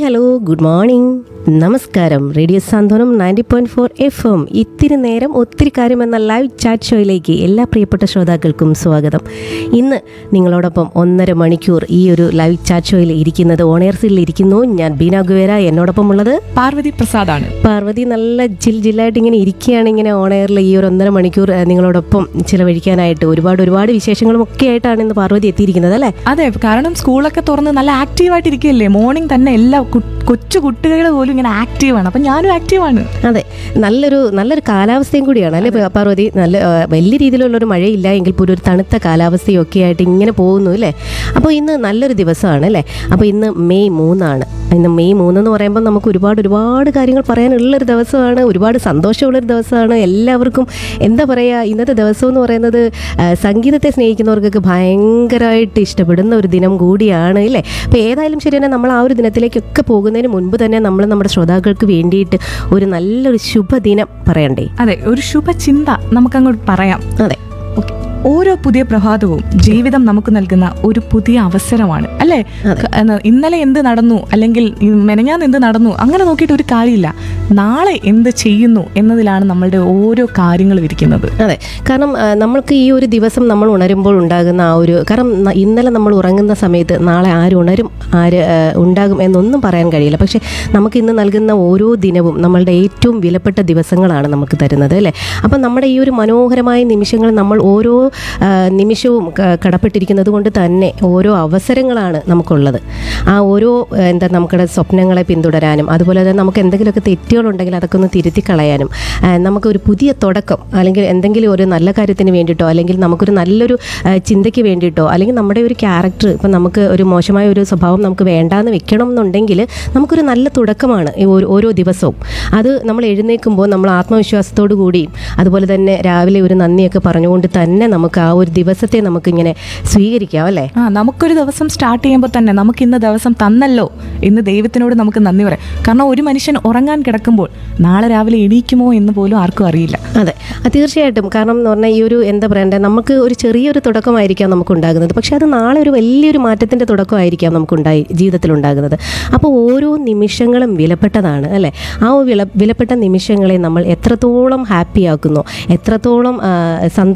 hello good morning നമസ്കാരം radio Santhwanam ninety point four F M ഇത്തിരി നേരം ഒത്തിരി കാര്യം എന്ന ലൈവ് ചാറ്റ് ഷോയിലേക്ക് എല്ലാ പ്രിയപ്പെട്ട ശ്രോതാക്കൾക്കും സ്വാഗതം ഇന്ന് നിങ്ങളോടൊപ്പം ഒന്നര മണിക്കൂർ ഈ ഒരു ലൈവ് ചാറ്റ് ഷോയിൽ ഇരിക്കുന്നത് ഓണേഴ്സിൽ ഇരിക്കുന്നു ഞാൻ ബീന ഗുവേര എന്നോടൊപ്പം ഉള്ളത് പാർവതി പ്രസാദാണ് പാർവതി നല്ല ജിൽ ജില്ലായിട്ട് ഇങ്ങനെ ഇരിക്കുകയാണ് ഇങ്ങനെ ഓണയറിൽ ഈ ഒരു ഒന്നര മണിക്കൂർ ഏഹ്, നിങ്ങളോടൊപ്പം ചിലവഴിക്കാനായിട്ട് ഒരുപാട് ഒരുപാട് വിശേഷങ്ങളും ഒക്കെ ആയിട്ടാണ് ഇന്ന് പാർവതി എത്തിയിരിക്കുന്നത് അല്ലേ അതെ കാരണം സ്കൂളൊക്കെ തുറന്ന് നല്ല ആക്റ്റീവായിട്ട് ഇരിക്കുകയല്ലേ മോർണിംഗ് തന്നെ എല്ലാ കു- കൊച്ചു കുട്ടികൾ പോലും ഇങ്ങനെ ആക്റ്റീവാണ് അപ്പം ഞാനും ആക്റ്റീവാണ് അതെ നല്ലൊരു നല്ലൊരു കാലാവസ്ഥയും കൂടിയാണ് അല്ലേ പ- പാർവതി നല്ല ആ, വലിയ രീതിയിലുള്ളൊരു മഴയില്ല എങ്കിൽ പോലും ഒരു തണുത്ത കാലാവസ്ഥയും ഒക്കെ ആയിട്ട് ഇങ്ങനെ പോകുന്നു അല്ലേ അപ്പോൾ ഇന്ന് നല്ലൊരു ദിവസമാണ് അല്ലേ അപ്പോൾ ഇന്ന് മെയ് മൂന്നാണ് ഇന്ന് മെയ് മൂന്നെന്ന് പറയുമ്പോൾ നമുക്ക് ഒരുപാട് ഒരുപാട് കാര്യങ്ങൾ പറയാനുള്ളൊരു ദിവസമാണ് ഒരുപാട് സന്തോഷമുള്ളൊരു ദിവസമാണ് എല്ലാവർക്കും എന്താ പറയുക ഇന്നത്തെ ദിവസം എന്ന് പറയുന്നത് ആ, സംഗീതത്തെ സ്നേഹിക്കുന്നവർക്കൊക്കെ ഭയങ്കരമായിട്ട് ഇഷ്ടപ്പെടുന്ന ഒരു ദിനം കൂടിയാണ് അല്ലേ അപ്പോൾ ഏതായാലും ശരി തന്നെ നമ്മൾ ആ ഒരു ദിനത്തിലേക്കൊക്കെ പോകുന്നതിന് മുൻപ് തന്നെ നമ്മൾ നമ്മുടെ ശ്രോതാക്കൾക്ക് വേണ്ടിയിട്ട് ഒരു നല്ലൊരു ശുഭദിനം പറയണ്ടേ അതെ ഒരു ശുഭചിന്ത നമുക്കങ്ങോട്ട് പറയാം അതെ ഓക്കെ ഓരോ പുതിയ പ്രഭാതവും ജീവിതം നമുക്ക് നൽകുന്ന ഒരു പുതിയ അവസരമാണ് അല്ലേ ക- എന്നാ, ഇന്നലെ എന്ത് നടന്നു അല്ലെങ്കിൽ ഈ മെനഞ്ഞാന്ന് എന്ത് നടന്നു അങ്ങനെ നോക്കിയിട്ട് ഒരു കാര്യമില്ല നാളെ എന്ത് ചെയ്യുന്നു എന്നതിലാണ് നമ്മളുടെ ഓരോ കാര്യങ്ങളും ഇരിക്കുന്നത് അതെ കാരണം ആ, നമ്മൾക്ക് ഈ ഒരു ദിവസം നമ്മൾ ഉണരുമ്പോൾ ഉണ്ടാകുന്ന ആ ഒരു കാരണം ന- ഇന്നലെ നമ്മൾ ഉറങ്ങുന്ന സമയത്ത് നാളെ ആര് ഉണരും ആര് ആ, ഉണ്ടാകും എന്നൊന്നും പറയാൻ കഴിയില്ല പക്ഷേ നമുക്ക് ഇന്ന് നൽകുന്ന ഓരോ ദിനവും നമ്മളുടെ ഏറ്റവും വിലപ്പെട്ട ദിവസങ്ങളാണ് നമുക്ക് തരുന്നത് അല്ലേ അപ്പം നമ്മുടെ ഈ ഒരു മനോഹരമായ നിമിഷങ്ങൾ നമ്മൾ ഓരോ ആ, നിമിഷവും ക- കടപ്പെട്ടിരിക്കുന്നത് കൊണ്ട് തന്നെ ഓരോ അവസരങ്ങളാണ് നമുക്കുള്ളത് ആ ഓരോ ആ, എന്താ നമ്മുടെ സ്വപ്നങ്ങളെ പിന്തുടരാനും അതുപോലെ തന്നെ നമുക്ക് എന്തെങ്കിലുമൊക്കെ തെറ്റുകളുണ്ടെങ്കിൽ അതൊക്കെ ഒന്ന് തിരുത്തി കളയാനും ആ, നമുക്കൊരു പുതിയ തുടക്കം അല്ലെങ്കിൽ എന്തെങ്കിലും ഒരു നല്ല കാര്യത്തിന് വേണ്ടിയിട്ടോ അല്ലെങ്കിൽ നമുക്കൊരു നല്ലൊരു ആ, ചിന്തയ്ക്ക് വേണ്ടിയിട്ടോ അല്ലെങ്കിൽ നമ്മുടെ ഒരു ക്യാരക്ടർ ഇപ്പം നമുക്ക് ഒരു മോശമായ ഒരു സ്വഭാവം നമുക്ക് വേണ്ടാന്ന് വെക്കണം എന്നുണ്ടെങ്കിൽ നമുക്കൊരു നല്ല തുടക്കമാണ് ഈ ഓരോ- ഓരോ ദിവസവും അത് നമ്മൾ എഴുന്നേൽക്കുമ്പോൾ നമ്മൾ ആത്മവിശ്വാസത്തോടു കൂടിയും അതുപോലെ തന്നെ രാവിലെ ഒരു നന്ദിയൊക്കെ പറഞ്ഞുകൊണ്ട് തന്നെ നമുക്ക് ആ ഒരു ദിവസത്തെ നമുക്കിങ്ങനെ സ്വീകരിക്കാം അല്ലേ ആ നമുക്കൊരു ദിവസം സ്റ്റാർട്ട് ചെയ്യുമ്പോൾ തന്നെ നമുക്ക് ഇന്ന് ദിവസം തന്നല്ലോ എന്ന് ദൈവത്തിനോട് നമുക്ക് നന്ദി പറയാം കാരണം ഒരു മനുഷ്യൻ ഉറങ്ങാൻ കിടക്കുമ്പോൾ നാളെ രാവിലെ എണീക്കുമോ എന്ന് പോലും ആർക്കും അറിയില്ല അതെ അത് തീർച്ചയായിട്ടും കാരണം എന്ന് പറഞ്ഞാൽ ഈ ഒരു എന്താ പറയണ്ടേ നമുക്ക് ഒരു ചെറിയൊരു തുടക്കമായിരിക്കാം നമുക്ക് ഉണ്ടാകുന്നത് പക്ഷെ അത് നാളെ ഒരു വലിയൊരു മാറ്റത്തിൻ്റെ തുടക്കമായിരിക്കാം നമുക്കുണ്ടായി ജീവിതത്തിൽ ഉണ്ടാകുന്നത് അപ്പോൾ ഓരോ നിമിഷങ്ങളും വിലപ്പെട്ടതാണ് അല്ലേ ആ ഒരു വില വിലപ്പെട്ട നിമിഷങ്ങളെ നമ്മൾ എത്രത്തോളം ഹാപ്പി ആക്കുന്നോ എത്രത്തോളം ആ, സന്തോഷം